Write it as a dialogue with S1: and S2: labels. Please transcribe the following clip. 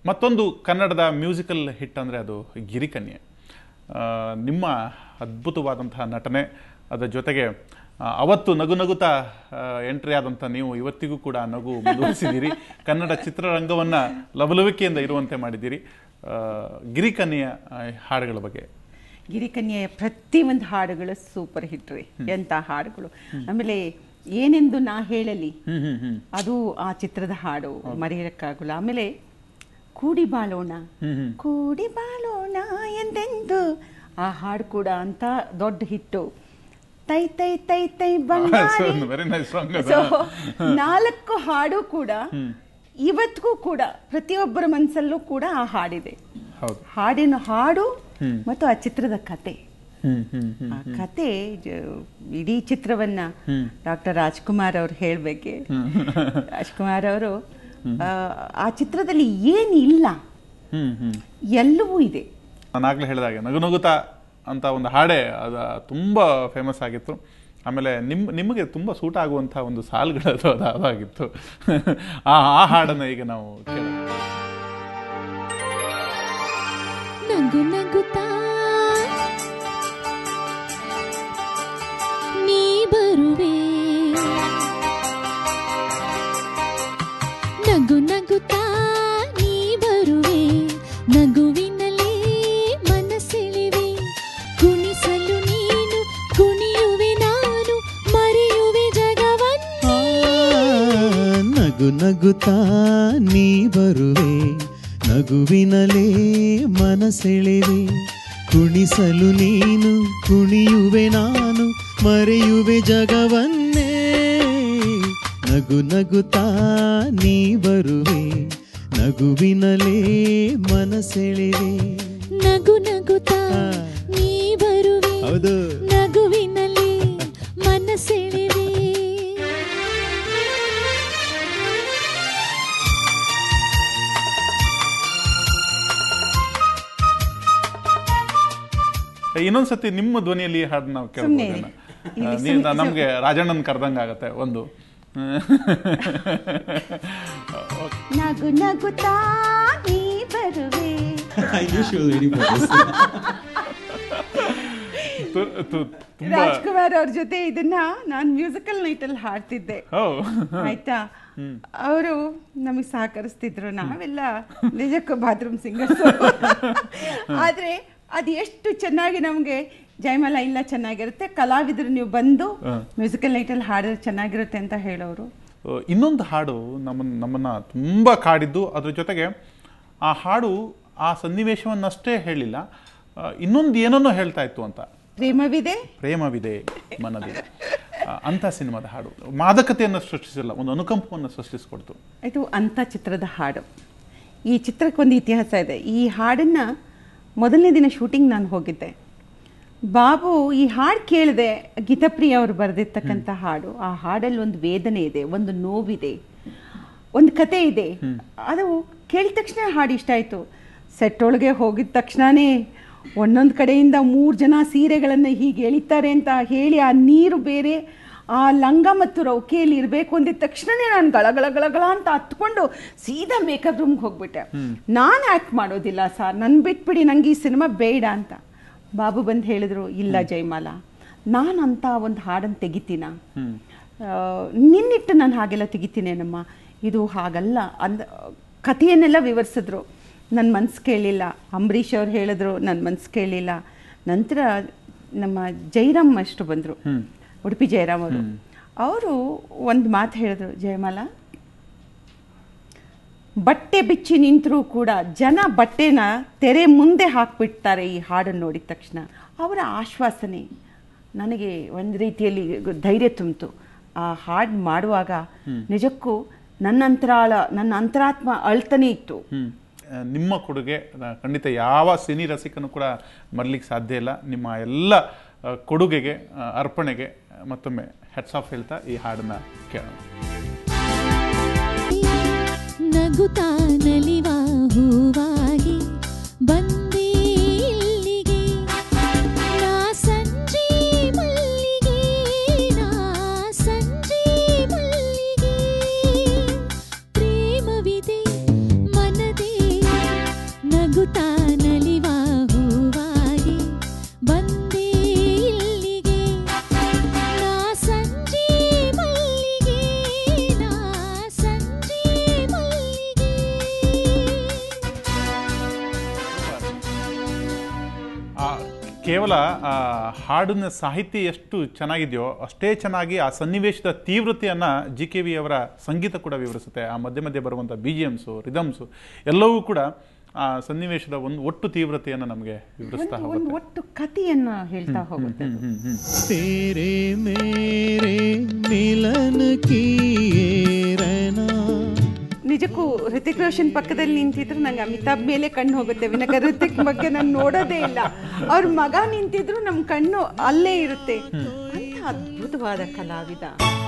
S1: ಮತ್ತೊಂದು ಕನ್ನಡದ musical hit ಅಂದರೆ ಅದು ಗಿರಿಕನ್ಯೆ ಆ, ನಿಮ್ಮ ಅದ್ಭುತವಾದಂತಹ ನಟನೆ ಅದರ ಜೊತೆಗೆ ಆ, ಅವತ್ತು ನಗು ನಗುತ್ತಾ ಎಂಟ್ರಿ ಆದಂಥ ನೀವು ಇವತ್ತಿಗೂ ಕೂಡ ಆ ನಗು ಮುಂದುವರಿಸಿದ್ದೀರಿ ಕನ್ನಡ ಚಿತ್ರರಂಗವನ್ನು ಲವಲವಿಕೆಯಿಂದ ಇರುವಂತೆ ಮಾಡಿದ್ದೀರಿ ಆ, ಗಿರಿಕನ್ಯೆಯ ಆ, ಹಾಡುಗಳ ಬಗ್ಗೆ
S2: ಗಿರಿಕನ್ಯೆಯ ಪ್ರತಿಯೊಂದು ಹಾಡುಗಳು ಸೂಪರ್ ಹಿಟ್ ರೀ ಎಂತ ಹಾಡುಗಳು ಆಮೇಲೆ ಏನೆಂದು ನಾ ಹೇಳಲಿ
S1: ಹ್ಮ್ ಹ್ಮ್ ಹ್ಮ್
S2: ಅದು ಆ ಚಿತ್ರದ ಹಾಡು ಮರೆಯಕ್ಕಾಗಲ್ಲ ಆಮೇಲೆ ಕೂಡಿ ಬಾಳೋಣ
S1: ಹ್ಮ್ ಹ್ಮ್
S2: ಕೂಡಿ ಬಾಳೋಣ ಎಂದೆಂದು ಆ ಹಾಡು ಕೂಡ ಅಂತ ದೊಡ್ಡ ಹಿಟ್ಟು ತೈ ತೈ ತೈ ತೈ ಬಂಗಾರಿ
S1: ವೆರಿ ನೈಸ್ ಸಾಂಗ್
S2: ಸೊ ನಾಲ್ಕು ಹಾಡು ಕೂಡ ಇವತ್ತಿಗೂ ಕೂಡ ಪ್ರತಿಯೊಬ್ಬರ ಮನಸ್ಸಲ್ಲೂ ಕೂಡ ಆ ಹಾಡಿದೆ
S1: ಹೌದು
S2: ಹಾಡಿನ ಹಾಡು ಮತ್ತು ಆ ಚಿತ್ರದ ಕತೆ
S1: ಹ್ಮ್ ಹ್ಮ್ ಹ್ಮ್
S2: ಆ ಕತೆ ಜ- ಇಡೀ ಚಿತ್ರವನ್ನ ಡಾಕ್ಟರ್ ರಾಜ್ಕುಮಾರ್ ಅವ್ರು ಹೇಳ್ಬೇಕೆ ರಾಜ್ಕುಮಾರ್ ಅವರು ಆ, ಆ ಚಿತ್ರದಲ್ಲಿ ಏನಿಲ್ಲ
S1: ಹ್ಮ್ ಹ್ಮ್
S2: ಎಲ್ಲವೂ ಇದೆ
S1: ನಾನಾಗಲೇ ಹೇಳಿದಾಗೆ ನಗು ನಗುತ್ತಾ ಅಂತ ಒಂದು ಹಾಡೇ ಅದು ತುಂಬ ಫೇಮಸ್ ಆಗಿತ್ತು ಆಮೇಲೆ ನಿಮ್ಮ ನಿಮಗೆ ತುಂಬ ಸೂಟ್ ಆಗುವಂಥ ಒಂದು ಸಾಲುಗಳದು ಅದು ಅದಾಗಿತ್ತು ಆ ಆ ಹಾಡನ್ನು ಈಗ ನಾವು ಕೇಳೋಣ
S3: ನಗು ನಗುತ್ತಾ ನೀ ಬರುವೆ ನಗು ನಗುತ್ತಾ ನೀ ಬರುವೆ ನಗುವಿನಲ್ಲಿ ಮನಸ್ಸೆಳಿವೆ ಕುಣಿಸಲು ನೀನು ಕುಣಿಯುವೆ ನಾನು ಮರೆಯುವೆ ಜಗವನ್ನೇ
S4: ನಗು ನಗುತ್ತಾ ನೀ ಬರುವೆ ನಗುವಿನಲೇ ಮನಸೆಳೆವೆ ಕುಣಿಸಲು ನೀನು ಕುಣಿಯುವೆ ನಾನು ಮರೆಯುವೆ ಜಗವನ್ನೇ ನಗು ನಗುತ್ತಾ ನೀ ಬರುವೆ ನಗುವಿನಲೇ ಮನಸೆಳೆವೆ
S3: ನಗು ನಗುತ್ತಾ ನೀ ಬರುವೆ
S4: ಹೌದು
S3: ನಗುವಿನಲ್ಲಿ ಮನಸೆಳೆವೆ
S1: ಇನ್ನೊಂದ್ಸತಿ ನಿಮ್ಮ ಧ್ವನಿಯಲ್ಲಿ ಈ ಹಾಡು ನಾವು
S2: ಸುಮ್ನೆ
S1: ಕೇಳ್ಬೋದೇನೋ?
S2: ಇರಿ. ಇಲ್ಲಿ
S1: ಆ, ನೀವು
S2: ಸುಮ್ನೆ-
S1: ನಮಗೆ ರಾಜಣ್ಣನ ಕರೆದಂಗೆ ಆಗತ್ತೆ ಒಂದು
S2: ನಗು ನಗುತ್ತಾ ನೀ ಬರುವೆ
S1: ತು- ತು- ತುಂಬಾ
S2: ರಾಜ್ಕುಮಾರ್ ಅವ್ರ ಜೊತೆ ಇದನ್ನ ನಾನು ಮ್ಯೂಸಿಕಲ್ ನೈಟ್ ಅಲ್ಲಿ ಹಾಡ್ತಿದ್ದೆ
S1: ಹೋ
S2: ಆಯ್ತಾ ಅವರು ನಮಗೆ ಸಹಕರಿಸ್ತಿದ್ರು ನಾವೆಲ್ಲ ನಿಜಕ್ಕೂ ಬಾತ್ರೂಮ್ ಸಿಂಗರ್ಸ್ ಆದ್ರೆ ಅದು ಎಷ್ಟು ಚೆನ್ನಾಗಿ ನಮಗೆ ಜಯಮಾಲ ಇಲ್ಲ ಚೆನ್ನಾಗಿರುತ್ತೆ ಕಲಾವಿದರು ನೀವು ಬಂದು ಮ್ಯೂಸಿಕಲ್ ನೈಟಲ್ಲಿ ಹಾಡಿದ್ರೆ ಚೆನ್ನಾಗಿರುತ್ತೆ ಅಂತ ಹೇಳೋರು
S1: ಆ, ಇನ್ನೊಂದು ಹಾಡು ನಮ್ಮನ್ನ ನಮ್ಮನ್ನ ತುಂಬ ಕಾಡಿದ್ದು ಅದ್ರ ಜೊತೆಗೆ ಆ ಹಾಡು ಆ ಸನ್ನಿವೇಶವನ್ನಷ್ಟೇ ಹೇಳಿಲ್ಲ ಆ, ಇನ್ನೊಂದು ಏನನ್ನೋ ಹೇಳ್ತಾ ಇತ್ತು ಅಂತ
S2: ಪ್ರೇಮವಿದೆ
S1: ಪ್ರೇಮವಿದೆ ಮನದಿದೆ ಆ, ಅಂಥ ಸಿನಿಮಾದ ಹಾಡು ಮಾದಕತೆಯನ್ನು ಸೃಷ್ಟಿಸಿಲ್ಲ ಒಂದು ಅನುಕಂಪವನ್ನು ಸೃಷ್ಟಿಸಿಕೊಡ್ತು
S2: ಇದು ಅಂಥ ಚಿತ್ರದ ಹಾಡು ಈ ಚಿತ್ರಕ್ಕೊಂದು ಇತಿಹಾಸ ಇದೆ ಈ ಹಾಡನ್ನ ಮೊದಲನೇ ದಿನ ಶೂಟಿಂಗ್ ನಾನು ಹೋಗಿದ್ದೆ ಬಾಬು ಈ ಹಾಡು ಕೇಳಿದೆ ಗೀತಪ್ರಿಯ ಅವರು ಬರೆದಿರ್ತಕ್ಕಂಥ ಹಾಡು ಆ ಹಾಡಲ್ಲಿ ಒಂದು ವೇದನೆ ಇದೆ ಒಂದು ನೋವಿದೆ ಒಂದು ಕತೆ ಇದೆ ಅದು ಕೇಳಿದ ತಕ್ಷಣ ಹಾಡು ಇಷ್ಟ ಆಯಿತು ಸೆಟ್ ಒಳಗೆ ಹೋಗಿದ ತಕ್ಷಣನೇ ಒಂದೊಂದು ಕಡೆಯಿಂದ ಮೂರು ಜನ ಸೀರೆಗಳನ್ನು ಹೀಗೆ ಎಳಿತಾರೆ ಅಂತ ಹೇಳಿ ಆ ನೀರು ಬೇರೆ ಆ ಲಂಗ ಮತ್ತು ರೌಕೆಯಲ್ಲಿ ಇರಬೇಕು ಅಂದಿದ ತಕ್ಷಣನೇ ನಾನು ಗಳಗಳ ಗಳಗಳ ಅಂತ ಹತ್ಕೊಂಡು ಸೀದಾ ಮೇಕಪ್ ರೂಮ್ಗೆ ಹೋಗ್ಬಿಟ್ಟೆ ನಾನು ಆ್ಯಕ್ಟ್ ಮಾಡೋದಿಲ್ಲ ಸರ್ ನನ್ನ ಬಿಟ್ಬಿಡಿ ನಂಗೆ ಈ ಸಿನಿಮಾ ಬೇಡ ಅಂತ ಬಾಬು ಬಂದು ಹೇಳಿದ್ರು ಇಲ್ಲ ಜಯಮಾಲ ನಾನು ಅಂತ ಒಂದು ಹಾಡನ್ನು ತೆಗಿತೀನ ಆ, ನಿನ್ನಿಟ್ಟು ನಾನು ಹಾಗೆಲ್ಲ ತೆಗಿತೀನೇನಮ್ಮ ಇದು ಹಾಗಲ್ಲ ಅಂದ ಕಥೆಯನ್ನೆಲ್ಲ ವಿವರಿಸಿದ್ರು ನನ್ನ ಮನ್ಸು ಕೇಳಲಿಲ್ಲ ಅಂಬರೀಷ್ ಅವ್ರು ಹೇಳಿದ್ರು ನನ್ನ ಮನ್ಸು ಕೇಳಲಿಲ್ಲ ನಂತರ ನಮ್ಮ ಜೈರಾಮ್ ಅಷ್ಟು ಬಂದರು ಉಡುಪಿ ಜಯರಾಮ್ ಅವರು ಅವರು ಒಂದು ಮಾತು ಹೇಳಿದ್ರು ಜಯಮಾಲ ಬಟ್ಟೆ ಬಿಚ್ಚಿ ನಿಂತರೂ ಕೂಡ ಜನ ಬಟ್ಟೆನ ತೆರೆ ಮುಂದೆ ಹಾಕ್ಬಿಡ್ತಾರೆ ಈ ಹಾಡನ್ನು ನೋಡಿದ ತಕ್ಷಣ ಅವರ ಆಶ್ವಾಸನೆ ನನಗೆ ಒಂದು ರೀತಿಯಲ್ಲಿ ಧೈರ್ಯ ತುಂಬಿತು ಆ ಹಾಡು ಮಾಡುವಾಗ ನಿಜಕ್ಕೂ ನನ್ನ ಅಂತರಾಳ ನನ್ನ ಅಂತರಾತ್ಮ ಅಳ್ತಾನೆ ಇತ್ತು
S1: ಹ್ಮ್. ಆ, ನಿಮ್ಮ ಕೊಡುಗೆ ಆ, ಖಂಡಿತ ಯಾವ ಸಿನಿ ರಸಿಕನು ಕೂಡ ಮರಲಿಕ್ಕೆ ಸಾಧ್ಯ ಇಲ್ಲ ನಿಮ್ಮ ಎಲ್ಲ ಆ, ಕೊಡುಗೆಗೆ ಆ, ಅರ್ಪಣೆಗೆ ಆ, ಮತ್ತೊಮ್ಮೆ ಹೆಡ್ಸ್ ಆಫ್ ಹೇಳ್ತಾ ಈ ಹಾಡನ್ನ ಕೇಳೋಣ
S3: ನಗುತ್ತಾ ನಲಿವ ಹೂವಾಗಿ ಬಂದೆ ಇಲ್ಲಿಗೆ ನಾ ಸಂಜೆ ಮಲ್ಲಿಗೆ ನಾ ಸಂಜೆ ಮಲ್ಲಿಗೆ ಪ್ರೇಮವಿದೆ ಮನದೇ
S1: ಕೇವಲ ಆ, ಹಾಡಿನ ಸಾಹಿತ್ಯ ಎಷ್ಟು ಚೆನ್ನಾಗಿದೆಯೋ ಅಷ್ಟೇ ಚೆನ್ನಾಗಿ ಆ ಸನ್ನಿವೇಶದ ತೀವ್ರತೆಯನ್ನು ಜಿ ಕೆ ವಿ ಅವರ ಸಂಗೀತ ಕೂಡ ವಿವರಿಸುತ್ತೆ ಆ ಮಧ್ಯೆ ಮಧ್ಯೆ ಬರುವಂಥ ಬಿ ಜಿ ಎಮ್ಸು ರಿದಮ್ಸು ಎಲ್ಲವೂ ಕೂಡ ಆ ಸನ್ನಿವೇಶದ ಒಂದು ಒಟ್ಟು ತೀವ್ರತೆಯನ್ನು ನಮಗೆ ವಿವರಿಸ್ತಾ
S2: ಒಂದು
S1: ಹೋಗುತ್ತೆ
S2: ಒಟ್ಟು ಕಥೆಯನ್ನ ಹೇಳ್ತಾ ಹೋಗುತ್ತೆ ಅದು.
S1: ಹ್ಮ್ ಹ್ಮ್
S4: तेरे मेरे मिलन की ये रना
S2: ನಿಜಕ್ಕೂ ಋತಿಕ್ ರೋಷನ್ ಪಕ್ಕದಲ್ಲಿ ನಿಂತಿದ್ರು ನಂಗೆ ಅಮಿತಾಬ್ ಮೇಲೆ ಕಣ್ಣು ಹೋಗುತ್ತೆ ವಿನಕ ಋತಿಕ್ ಬಗ್ಗೆ ನಾನು ನೋಡೋದೇ ಇಲ್ಲ ಅವ್ರ ಮಗ ನಿಂತಿದ್ರು ನಮ್ಮ ಕಣ್ಣು ಅಲ್ಲೇ ಇರುತ್ತೆ ಅಂತ ಅದ್ಭುತವಾದ ಕಲಾವಿದ